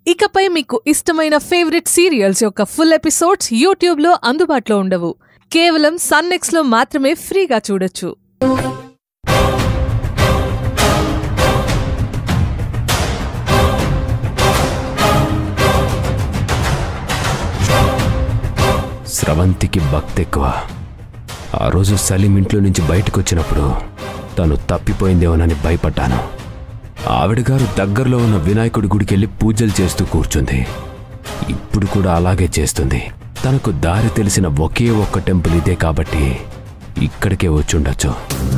ఇకపై మీకు ఇష్టమైన ఫేవరెట్ సీరియల్స్ యొక్క ఫుల్ ఎపిసోడ్స్ యూట్యూబ్లో అందుబాటులో ఉండవు కేవలం సన్నెక్స్లో మాత్రమే ఫ్రీగా చూడొచ్చు స్రవంతికి భక్తి ఎక్కువ ఆ రోజు సలీం ఇంట్లో నుంచి బయటకు వచ్చినప్పుడు తను తప్పిపోయిందేమోనని భయపడ్డాను ఆవిడ గారు దగ్గరలో ఉన్న వినాయకుడి గుడికి వెళ్ళి పూజలు చేస్తూ కూర్చుంది ఇప్పుడు కూడా అలాగే చేస్తుంది తనకు దారి తెలిసిన ఒకే ఒక్క టెంపుల్ ఇదే కాబట్టి ఇక్కడికే వచ్చుండొచ్చు